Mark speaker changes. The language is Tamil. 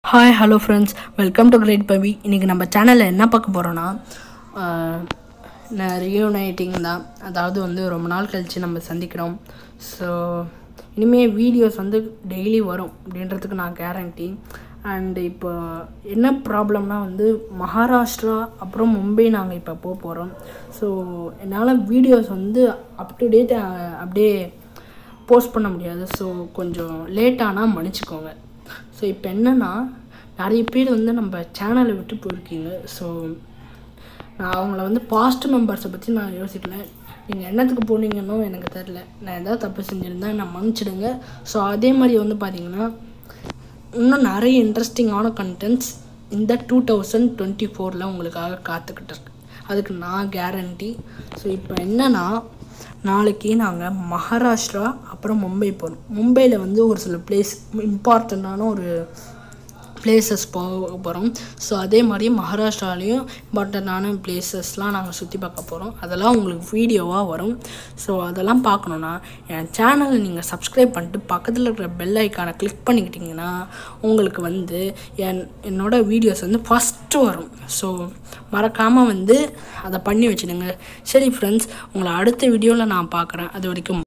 Speaker 1: hi hello friends welcome to great Pavi இன்றைக்கி நம்ம சேனலில் என்ன பார்க்க போகிறோன்னா ரீயூனைட்டிங் தான் அதாவது வந்து ரொம்ப நாள் கழித்து நம்ம சந்திக்கிறோம் ஸோ இனிமேல் வீடியோஸ் வந்து டெய்லி வரும் அப்படின்றதுக்கு நான் கேரண்டி அண்ட் இப்போ என்ன ப்ராப்ளம்னா வந்து மகாராஷ்டிரா அப்புறம் மும்பை நாங்கள் இப்போ போக போகிறோம் ஸோ என்னால் வீடியோஸ் வந்து அப் டு டேட் அப்படியே போஸ்ட் பண்ண முடியாது ஸோ கொஞ்சம் லேட் ஆனால் மன்னிச்சிக்கோங்க ஸோ இப்போ என்னென்னா நிறைய பேர் வந்து நம்ம சேனலை விட்டு போயிருக்கீங்க ஸோ நான் அவங்கள வந்து பாஸ்ட் மெம்பர்ஸை பற்றி நான் யோசிக்கல நீங்கள் என்னத்துக்கு போனீங்கன்னு எனக்கு தெரில நான் எதாவது தப்பு செஞ்சுருந்தேன் நான் மன்னிச்சிடுங்க ஸோ அதே மாதிரி வந்து பார்த்தீங்கன்னா இன்னும் நிறைய இன்ட்ரெஸ்டிங்கான கண்டென்ட்ஸ் இந்த டூ தௌசண்ட் டுவெண்ட்டி ஃபோரில் உங்களுக்காக காத்துக்கிட்டு இருக்கு அதுக்கு நான் கேரண்டி ஸோ இப்போ என்னென்னா நாளைக்கு நாங்கள் மகாராஷ்டிரா அப்புறம் மும்பை போகிறோம் மும்பையில் வந்து ஒரு சில பிளேஸ் இம்பார்ட்டண்ட்டான ஒரு பிளேசஸ் போக போகிறோம் ஸோ அதே மாதிரி மகாராஷ்டிராலேயும் இம்பார்ட்டண்ட்டான பிளேசஸ்லாம் நாங்கள் சுற்றி பார்க்க போகிறோம் அதெல்லாம் உங்களுக்கு வீடியோவாக வரும் ஸோ அதெல்லாம் பார்க்கணுன்னா என் சேனலை நீங்கள் சப்ஸ்கிரைப் பண்ணிட்டு பக்கத்தில் இருக்கிற பெல் ஐக்கானை கிளிக் பண்ணிக்கிட்டிங்கன்னா உங்களுக்கு வந்து என் என்னோடய வீடியோஸ் வந்து ஃபஸ்ட்டு வரும் ஸோ மறக்காமல் வந்து அதை பண்ணி வச்சுடுங்க சரி ஃப்ரெண்ட்ஸ் உங்களை அடுத்த வீடியோவில் நான் பார்க்குறேன் அது வரைக்கும்